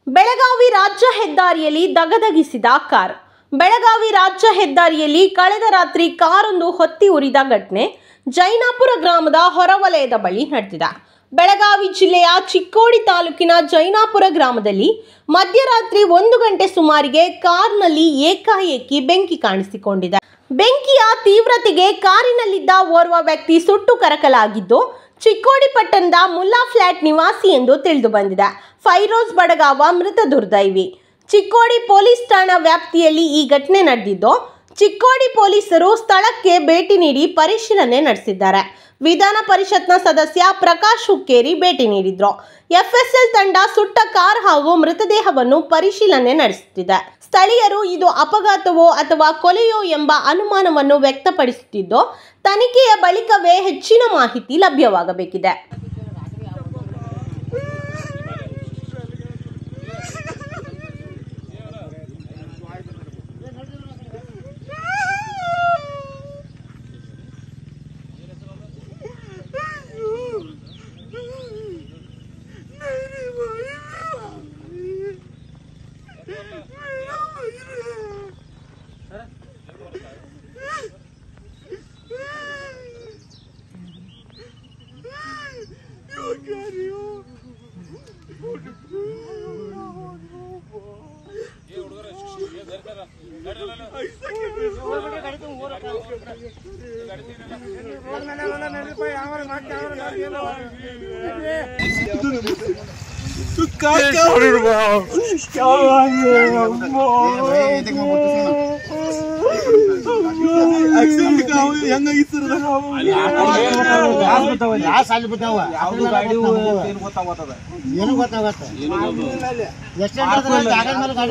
ಬೆಳಗಾವಿ ರಾಜ್ಯ ಹೆದ್ದಾರಿಯಲ್ಲಿ ದಗದಗಿಸಿದ ಕಾರ್ ಬೆಳಗಾವಿ ರಾಜ್ಯ ಹೆದ್ದಾರಿಯಲ್ಲಿ ಕಳೆದ ರಾತ್ರಿ ಕಾರೊಂದು ಹೊತ್ತಿ ಉರಿದ ಘಟನೆ ಜೈನಾಪುರ ಗ್ರಾಮದ ಹೊರವಲಯದ ಬಳಿ ನಡೆದಿದೆ ಬೆಳಗಾವಿ ಜಿಲ್ಲೆಯ ಚಿಕ್ಕೋಡಿ ತಾಲೂಕಿನ ಜೈನಾಪುರ ಗ್ರಾಮದಲ್ಲಿ ಮಧ್ಯರಾತ್ರಿ ಒಂದು ಗಂಟೆ ಸುಮಾರಿಗೆ ಕಾರ್ನಲ್ಲಿ ಏಕಾಏಕಿ ಬೆಂಕಿ ಕಾಣಿಸಿಕೊಂಡಿದೆ ಬೆಂಕಿಯ ತೀವ್ರತೆಗೆ ಕಾರಿನಲ್ಲಿದ್ದ ಓರ್ವ ವ್ಯಕ್ತಿ ಸುಟ್ಟು ಕರಕಲಾಗಿದ್ದು ಚಿಕ್ಕೋಡಿ ಪಟ್ಟಣದ ಮುಲ್ಲಾ ಫ್ಲಾಟ್ ನಿವಾಸಿ ಎಂದು ತಿಳಿದು ಬಂದಿದೆ ಫೈರೋಜ್ ಬಡಗಾವ ಮೃತ ದುರ್ದೈವಿ ಚಿಕ್ಕೋಡಿ ಪೊಲೀಸ್ ಠಾಣಾ ವ್ಯಾಪ್ತಿಯಲ್ಲಿ ಈ ಘಟನೆ ನಡೆದಿದ್ದು ಚಿಕ್ಕೋಡಿ ಪೊಲೀಸರು ಸ್ಥಳಕ್ಕೆ ಭೇಟಿ ನೀಡಿ ಪರಿಶೀಲನೆ ನಡೆಸಿದ್ದಾರೆ ವಿಧಾನ ಪರಿಷತ್ನ ಸದಸ್ಯ ಪ್ರಕಾಶ್ ಹುಕ್ಕೇರಿ ಭೇಟಿ ನೀಡಿದ್ರು ಎಫ್ಎಸ್ಎಲ್ ತಂಡ ಸುಟ್ಟ ಕಾರ್ ಹಾಗೂ ಮೃತದೇಹವನ್ನು ಪರಿಶೀಲನೆ ನಡೆಸುತ್ತಿದೆ ಸ್ಥಳೀಯರು ಇದು ಅಪಘಾತವೋ ಅಥವಾ ಕೊಲೆಯೋ ಎಂಬ ಅನುಮಾನವನ್ನು ವ್ಯಕ್ತಪಡಿಸುತ್ತಿದ್ದು ತನಿಖೆಯ ಬಳಿಕವೇ ಹೆಚ್ಚಿನ ಮಾಹಿತಿ ಲಭ್ಯವಾಗಬೇಕಿದೆ ಲಾಸ್ ಅಲ್ಲಿ ಬಿದ್ದಾವ ಏನು ಗೊತ್ತಾಗತ್ತ ಎಷ್ಟು ಜಾಗ ಮೇಲೆ ಗಾಡಿ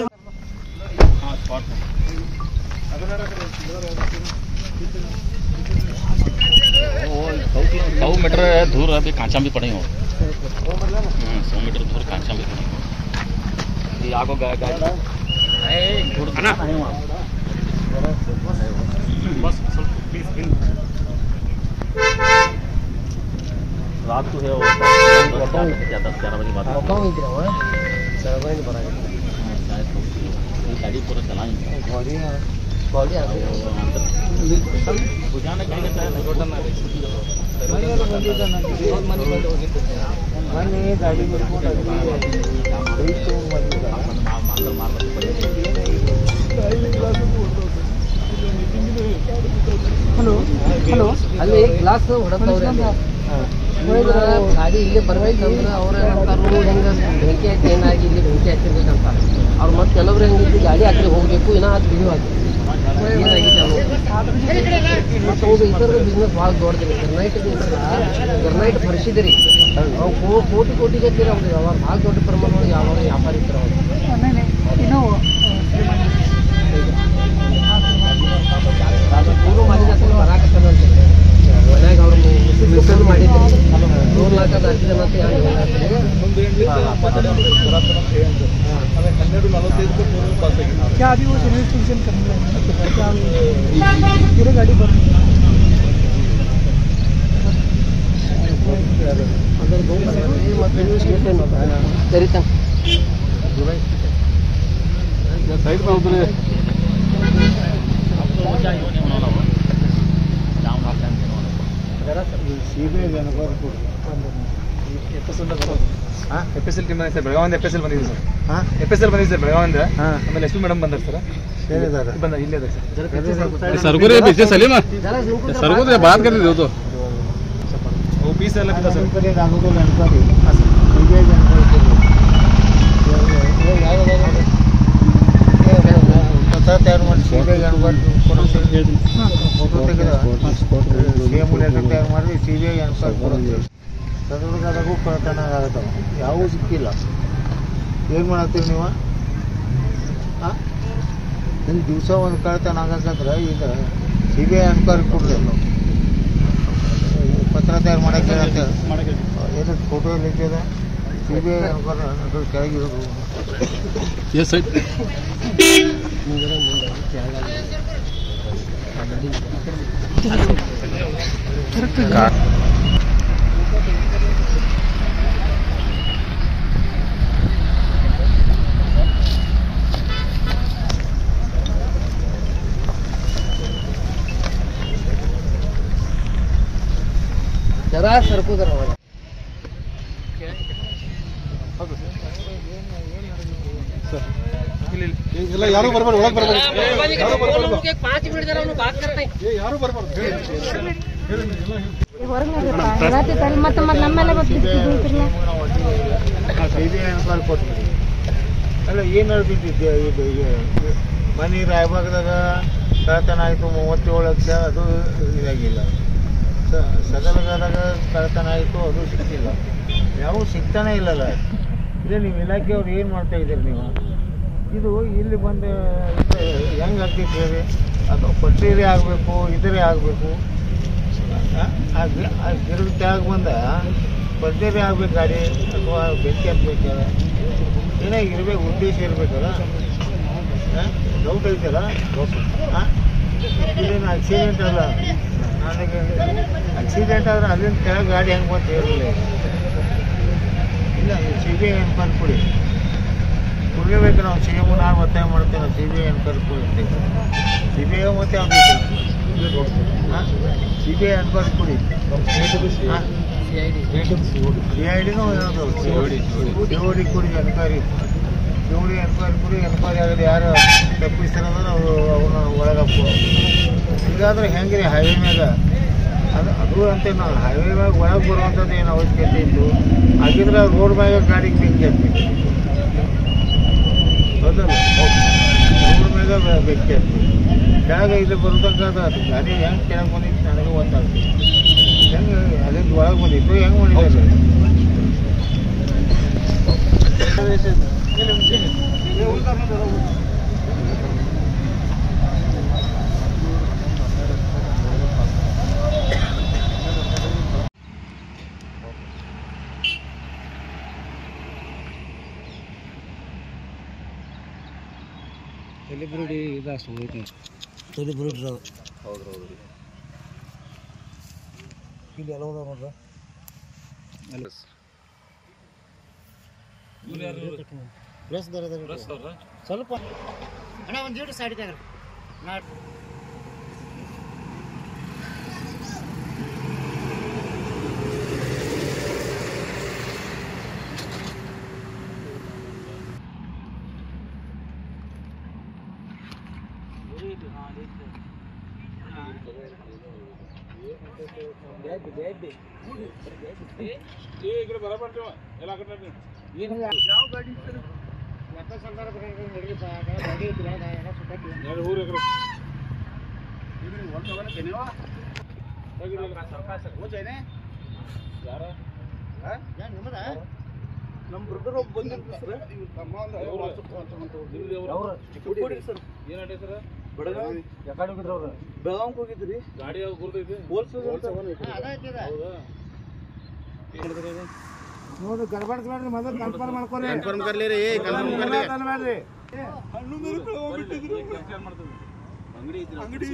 सौ मीटर दूर अभी कांचा भी पड़े हो हाँ, सौ मीटर दूर कांचा भी पड़े ये आगो गा गाड़ी ए, दूर दूर नहीं वहाँ। बस ಸ್ವಲ್ಪ please in. रात को है वो क्या दस ग्यारह बजे बाद हाँ, शायद तो ये गाड़ी पूरा चलाएंगे बुझाने कहीं का ಅಲ್ಲಿ ಗ್ಲಾಸ್ ಹೊಡತ್ತವ್ರೆ ಅಲ್ಲಿ ಹೋದ್ರ ಗಾಡಿ ಇಲ್ಲಿ ಬರ್ಬೇಕಂದ್ರೆ ಅವ್ರ ಏನಂತಾರು ಹೆಂಗ ಬೆಂಕಿ ಹಚ್ಚಿ ಏನಾಗಿ ಇಲ್ಲಿ ಬೆಂಕಿ ಹಚ್ಚಿರ್ಬೇಕಂತ ಅವ್ರು ಮತ್ತೆ ಕೆಲವ್ರು ಹೆಂಗಿದ್ದು ಗಾಡಿ ಆ ಕಡೆ ಹೋಗ್ಬೇಕು ಇನ್ನೂ ಅದು ಬಿಡು ಆಗಿ ಏನಾಗಿದೆ ಮತ್ತು ಹೌದು ಇತರ ಬಿಸ್ನೆಸ್ ಭಾಳ ದೊಡ್ಡದಿರಿ ಗರ್ನೈಟ್ ಗರ್ನೈಟ್ ಪರಿಸಿದಿರಿ ಅವು ಕೋ- ಕೋಟಿ ಕೋಟಿ ಗಟ್ಟಿರಿ ಅವ್ರಿಗೆ ಅವ್ರು ಭಾಳ ದೊಡ್ಡ ಪ್ರಮಾಣದೊಳಗೆ ಯಾವ ವ್ಯಾಪಾರಿ ಇರ್ತಾರೆ ಅವ್ರು ಅದು ಪೂರ್ವ ಮಾಡಿದ ಬರಾಕತ್ತದಂತೆ ಮನ್ಯಾಗ ಅವ್ರು ಮಿಸ್ಸಲ್ಲಿ ಮಾಡಿದ್ರು ನೂರು ನಾಲ್ಕು ಹತ್ತು ಜನ ಅಂತ ಹೇಳಿ क्या अभी वो सर्विस स्टेशन करने लगे हैं क्या अभी पूरे गाड़ी बंद है ಅದ್ರ ಗೋಪುರ ಮತ್ತೆ ಇನ್ವೆಸ್ಟ್ಮೆಂಟ್ ಕರಿತಾ साइड में उधर F S L team sir ಬೆಳಗಾವಿಂದ ಎಫ್ ಎಸ್ ಎಲ್ ಬಂದಿದೆ ಸರ್ ಹಾ ಎಫ್ ಎಸ್ ಎಲ್ ಬಂದಿದೆ ಸರ್ ಬೆಳಗಾವಿಂದ ಹಾ. ಆಮೇಲೆ ಎಸ್ ಪಿ ಮೇಡಮ್ ಬಂದಾರೆ ಸರ್ ಹೇಳಿದಾರೆ ಬಂದ ಇಲ್ಲೇ ಇದೆ ಸರ್ सरगुरे पीछे सलीम सरगुरे बात कर रहे हो तो ಓ ಪೀಸ್ ಎಲ್ಲ ಬಿದ್ದ ಸರ್ ಕಡೆಗೆ ಆಗೋದಿಲ್ಲ ಅನ್ಕೊಳ್ಳಿ ಹೀಗೆ ಅನ್ಕೊಳ್ತೀವಿ ಪತ್ರ ತಯಾರು ಮಾಡಿ ಸೀಬೆ ಅನ್ಕೊಂಡು ಫೋಟೋ ತೆಗೆದ ಸೇಮ್ ಲೆಕ್ಕ ತಯಾರು ಮಾಡಿ ಸಿ ಬಿ ಐ ಅನ್ಕೊಂಡು ಕೊಡುತ್ತೆ ಕದಗದಾಗೂ ಕಳ್ತನ ಆಗತ್ತವ ಯಾವೂ ಸಿಕ್ಕಿಲ್ಲ ಏನು ಮಾಡತ್ತೀರಿ ನೀವು ಹಾಂ ಒಂದು ದಿವಸ ಒಂದು ಕಳ್ತನ ಆಗಕ್ಕಂದ್ರೆ ಈಗ ಸಿ ಬಿ ಐ ಅನ್ಕ್ವೈರಿ ಕೊಡ್ರಿ ಪತ್ರ ತಯಾರು ಮಾಡಕ್ಕೆ ಅಂತ ಏನು ಫೋಟೋ ಎಲ್ಲ ಇಟ್ಟಿದೆ ಸಿ ಬಿ ಐ ಅನ್ಕ್ವೈರಿ ಅದ್ರ ಕೆಳಗಿರೋದು ये साइड ಪೂರಾ ಸರ್ಕೋದ್ರ ಅವಾಗ ಇಲ್ಲ ಯಾರು ಬರ್ಬಾರ್ದು ಒಳಗೆ ಬರ್ಬಾರ್ದು ಯಾರು ಬರ್ಬಾರ್ದು ಪಾಂಚ್ ಮಿನಿಟ್ ಅವನು ಬಾತ್ ಕರ್ತೆ ಏ ಯಾರು ಬರ್ಬಾರ್ದು ಹೇಳಿ ಹೇಳಿ ಹೇಳಿ ಎಲ್ಲ ಹೇಳಿ ಮತ್ತೆ ಮತ್ತೆ ನಮ್ಮೆಲ್ಲ ಬರ್ತಿರ್ತಿಲ್ಲ ಇದೆ ಅನ್ಕೊಂಡು ಕೊಟ್ಬಿಡಿ ಅಲ್ಲ ಏನು ನಡೆದಿದ್ದೆ ಇದು ಇದು ಮನೆ ರಾಯಬಾಗದಾಗ ಕಳ್ತನ ಆಯಿತು ಮೂವತ್ತೇಳು ಲಕ್ಷ ಅದು ಇದಾಗಿಲ್ಲ ಸ ಸದಲಗದಾಗ ಕಳ್ತನ ಆಯಿತು ಅದು ಸಿಕ್ಕಿಲ್ಲ ಯಾವ ಸಿಗ್ತಾನೆ ಇಲ್ಲಲ್ಲ ಇದೇ ನೀವು ಇಲಾಖೆಯವ್ರು ಏನು ಮಾಡ್ತಾ ಇದ್ದೀರಿ ನೀವು ಇದು ಇಲ್ಲಿ ಬಂದು ಹೆಂಗೆ ಆಗ್ತೈತೆ ಹೇಳಿ ಅದು ಪಟ್ಟೇರಿ ಆಗಬೇಕು ಇದರೇ ಆಗಬೇಕು ಆ ಗಿ- ಆ ಗಿಡದ ಟ್ಯಾಗ್ ಬಂದ ಪಟ್ಟೇರಿ ಆಗ್ಬೇಕು ಗಾಡಿ ಅಥವಾ ಬೆಂಕಿ ಹತ್ಬೇಕಲ್ಲ ಏನೋ ಇರ್ಬೇಕು ಉದ್ದೇಶ ಇರ್ಬೇಕಲ್ಲ ಡೌಟ್ ಐತಲ್ಲ ಹಾಂ ಇದೇನು ಆಕ್ಸಿಡೆಂಟ್ ಅಲ್ಲ ನನಗೆ ಆಕ್ಸಿಡೆಂಟ್ ಆದ್ರೆ ಅಲ್ಲಿಂದ ಕೆಳಗೆ ಗಾಡಿ ಹೆಂಗೆ ಬಂತು ಹೇಳಿಲ್ಲ ಇಲ್ಲ ಸಿ ಬಿ ಐ ಎನ್ಕ್ವೈರಿ ಕೊಡಿ ಕೊಡಲೇಬೇಕು ನಾವು ಸಿ ಎಮ್ ನಾನು ಒತ್ತಾಯ ಮಾಡ್ತೇನೆ ಸಿ ಬಿ ಐ ಎನ್ಕ್ವೈರಿ ಕೊಡಿ ಸಿ ಬಿ ಐ ಮತ್ತೆ ಅವ್ರಿಗೆ ಹಾಂ ಸಿ ಬಿ ಐ ಎನ್ಕ್ವೈರಿ ಕೊಡಿ ಹಾಂ ಸಿ ಐ ಡಿನೂ ಯಾವುದು C O D C O D ಕೊಡಿ enquiry C O D enquiry ಕೊಡಿ ಎನ್ಕ್ವೈರಿ ಆಗದೆ ಯಾರು ತಪ್ಪಿಸ್ತಾರಲ್ಲ ನಾವು ಅವನ್ನ ಒಳಗಪ್ಪು ಈಗಾದ್ರೆ ಹೆಂಗ್ರಿ ಹೈವೇ ಮ್ಯಾಗ ಅದು ಅದು ಅಂತ ನಾವು ಹೈವೇ ಮ್ಯಾಗ ಒಳಗೆ ಬರುವಂಥದ್ದು ಏನು ಅವಶ್ಯಕತೆ ಇತ್ತು ಹಾಗಿದ್ರೆ ರೋಡ್ ಮ್ಯಾಗ ಗಾಡಿಗೆ ಬೆಂಕಿ ಹತ್ತಿ ಹೌದಲ್ಲ ರೋಡ್ ಮ್ಯಾಗ ಬೆ- ಬೆಂಕಿ ಹತ್ತಿ ಕೆಳಗೆ ಇಲ್ಲಿ ಬರ್ತಕ್ಕಂಥ ಅದು ಗಾಡಿ ಹೆಂಗೆ ಕೆಳಗೆ ಬಂದಿತ್ತು ನನಗೆ ಗೊತ್ತಾಗ್ತದೆ ಹೆಂಗೆ ಅಲ್ಲಿಂದ ಒಳಗೆ ಬಂದಿತ್ತು ಹೆಂಗೆ ಮಾಡಿದ್ದಾರೆ ಸೆಲೆಬ್ರಿಟಿ ಇದಷ್ಟು ಹೋಯ್ತು ಸೆಲೆಬ್ರಿಟಿ ಹೌದು ಹೌದು ಇಲ್ಲಿ ಎಲ್ಲ ಹೋದ ನೋಡ್ರ ಸ್ವಲ್ಪ ಅಣ್ಣ ಒಂದು ಜೀಡು ಸೈಡ್ ತೆಗ್ರಿ ನಮ್ಮ ಬ್ರದರ್ ಒಬ್ಬ ಬಂದಿದ್ರು ಸರ್ ಬೆಳಗಾವಿ ಬೆಳಗಾವಿಗೆ ಹೋಗಿದ್ರಿ ಗಾಡಿ ನೋಡಿ ಗಡ್ಬಡ್ಸ್ಬೇಡ್ರಿ ಮೊದಲು ಕನ್ಫರ್ಮ್ ಮಾಡ್ಕೊರಿ ಕನ್ಫರ್ಮ್ ಕರ್ಲಿ ರೀ ಕನ್ಫರ್ಮ್ ಕರ್ಲಿ ಹಣ್ಣು ಮೇಲೆ ತಗೊಂಡ್ಬಿಟ್ಟಿದ್ರು ಅಂಗಡಿ ಅಂಗಡಿ